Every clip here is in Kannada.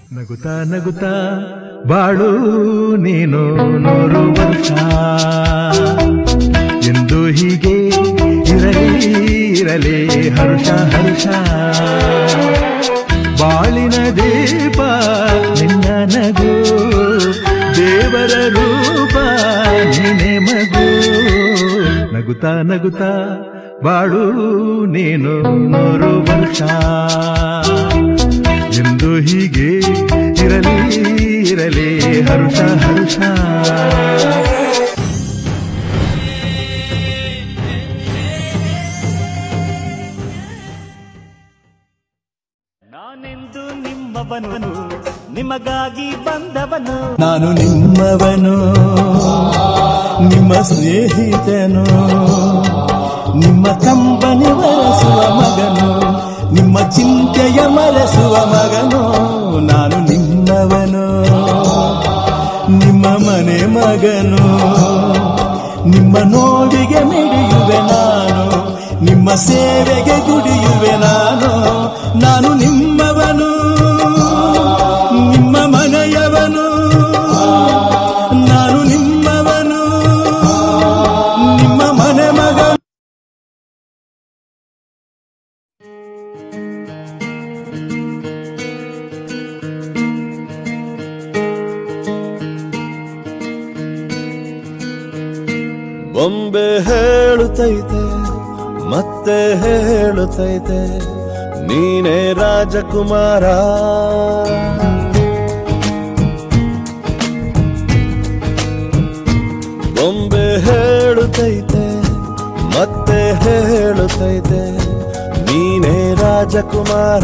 ನಗುತ್ತಾ ನಗುತ್ತಾ ಬಾಳು ನೀನು ನೂರು ವರ್ಷ ಎಂದು ಹೀಗೆ ಇರಲಿ ಇರಲಿ ಹರ್ಷ ಹರ್ಷ ಬಾಳಿನ ದೀಪ ನಿನ್ನ ನಗು ದೇವರ ರೂಪ ನೀನೆ ಮಗು ನಗುತ್ತಾ ನಗುತ್ತಾ ಬಾಳು ನೀನು ನೂರು ವರ್ಷ ಎಂದು ಹೀಗೆ ಇರಲಿ ಇರಲಿ ಹರ್ಷ ಹರ್ಷ ನಾನೆಂದು ನಿಮ್ಮವನು ನಿಮಗಾಗಿ ಬಂದವನು ನಾನು ನಿಮ್ಮವನು ನಿಮ್ಮ ಸ್ನೇಹಿತನು ನಿಮ್ಮ ಕಂಬನಿ ಮರೆಸುವ ಮಗನು ನಿಮ್ಮ ಚಿಂತೆಯ ಮರೆಸುವ ಮಗನು ನಾನು ನಿಮ್ಮವನು ನಿಮ್ಮ ಮನೆ ಮಗನು ನಿಮ್ಮ ನೋಡಿಗೆ ಮಿಡಿಯುವೆ ನಾನು ನಿಮ್ಮ ಸೇವೆಗೆ ದುಡಿಯುವೆ ನಾನು ನಾನು ನಿಮ್ಮವನು ನಿಮ್ಮ ಮನೆಯವನು ನಾನು ನಿಮ್ಮವನು ನಿಮ್ಮ ಮನೆ ಮಗನು ಬೊಂಬೆ ಹೇಳುತ್ತೈತೆ ಮತ್ತೆ ಹೇಳುತ್ತೈತೆ ನೀನೇ ರಾಜಕುಮಾರ ಬೊಂಬೆ ಹೇಳುತ್ತೈತೆ ಮತ್ತೆ ಹೇಳುತ್ತೈತೆ ನೀನೇ ರಾಜಕುಮಾರ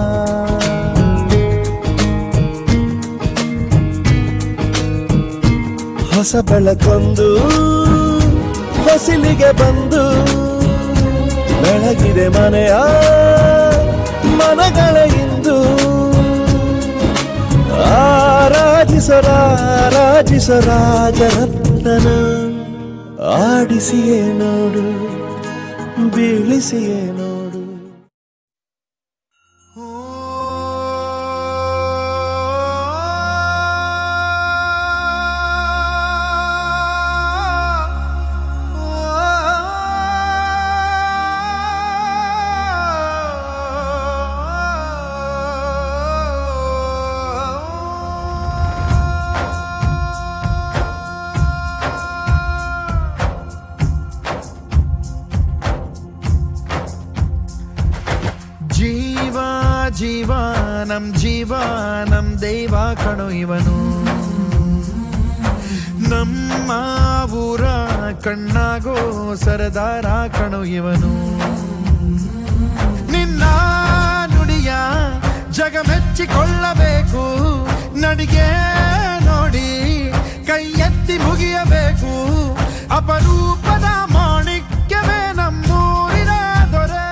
ಹೊಸ ಬೆಳಕೊಂದು ಹೊಸಿಲಿಗೆ ಬಂದು ಬೆಳಗಿದೆ ಮನೆಯ ಮನಗಳ ಇಂದು ಆರಾಧಿಸರಾಜಿಸರಾಜರತ್ನ ಆಡಿಸಿಯೇ ನೋಡು ಬೀಳಿಸಿಯೇ ನೋಡು ಜೀವ ಜೀವ ನಮ್ ಜೀವ ನಮ್ ದೈವ ಕಣೋ ಇವನು ನಮ್ಮ ಊರ ಕಣ್ಣಾಗೋ ಸರದಾರ ಕಣೋ ಇವನು ನಿನ್ನ ನುಡಿಯ ಜಗ ಮೆಚ್ಚಿಕೊಳ್ಳಬೇಕು ನಡಿಗೆ ನೋಡಿ ಕೈ ಎತ್ತಿ ಮುಗಿಯಬೇಕು ಅಪರೂಪದ ಮಾಣಿಕ್ಯವೇ ನಮ್ಮೂರಿನ ದೊರೆ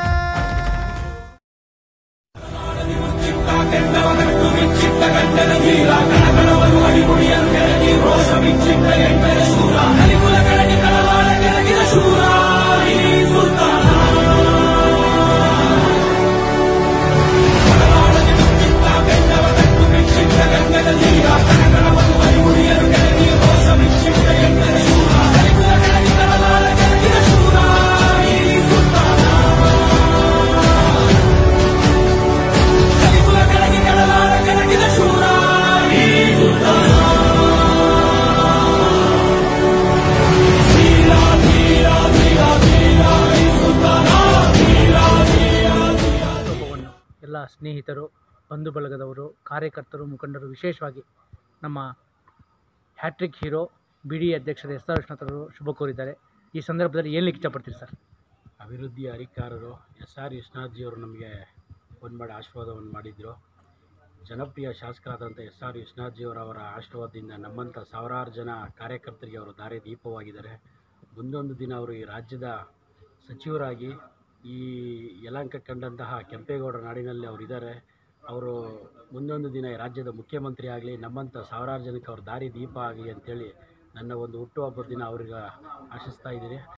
ಹಬ್ಬವನ್ನು ಎಲ್ಲ ಸ್ನೇಹಿತರು ಬಂಧು ಬಳಗದವರು ಕಾರ್ಯಕರ್ತರು ಮುಖಂಡರು ವಿಶೇಷವಾಗಿ ನಮ್ಮ ಹ್ಯಾಟ್ರಿಕ್ ಹೀರೋ ಬಿ ಡಿ ಅಧ್ಯಕ್ಷರ ಎಸ್ ಆರ್ ವಿಶ್ವನಾಥರವರು ಶುಭ ಕೋರಿದ್ದಾರೆ ಈ ಸಂದರ್ಭದಲ್ಲಿ ಏನು ಇಷ್ಟಪಡ್ತೀರಿ ಸರ್ ಅಭಿವೃದ್ಧಿ ಅಧಿಕಾರರು ಎಸ್ ಆರ್ ವಿಶ್ವನಾಥ್ಜಿಯವರು ನಮಗೆ ಫೋನ್ ಮಾಡಿ ಆಶೀರ್ವಾದವನ್ನು ಮಾಡಿದರು ಜನಪ್ರಿಯ ಶಾಸಕರಾದಂಥ ಎಸ್ ಆರ್ ವಿಶ್ವನಾಥ್ಜಿಯವರವರ ಆಶೀರ್ವಾದದಿಂದ ನಮ್ಮಂಥ ಸಾವಿರಾರು ಜನ ಕಾರ್ಯಕರ್ತರಿಗೆ ಅವರು ದಾರಿ ದೀಪವಾಗಿದ್ದಾರೆ ಮುಂದೊಂದು ದಿನ ಅವರು ಈ ರಾಜ್ಯದ ಸಚಿವರಾಗಿ ಈ ಯಲಹಂಕ ಕಂಡಂತಹ ಕೆಂಪೇಗೌಡರ ನಾಡಿನಲ್ಲಿ ಅವರು ಇದ್ದಾರೆ ಅವರು ಮುಂದೊಂದು ದಿನ ಈ ರಾಜ್ಯದ ಮುಖ್ಯಮಂತ್ರಿ ಆಗಲಿ ನಮ್ಮಂಥ ಸಾವಿರಾರು ಜನಕ್ಕೆ ಅವ್ರ ದಾರಿ ದೀಪ ಆಗಲಿ ಅಂತೇಳಿ ನನ್ನ ಒಂದು ಹುಟ್ಟುಹಬ್ಬದ ದಿನ ಅವ್ರಿಗೆ ಆಶಿಸ್ತಾ ಇದ್ದೀನಿ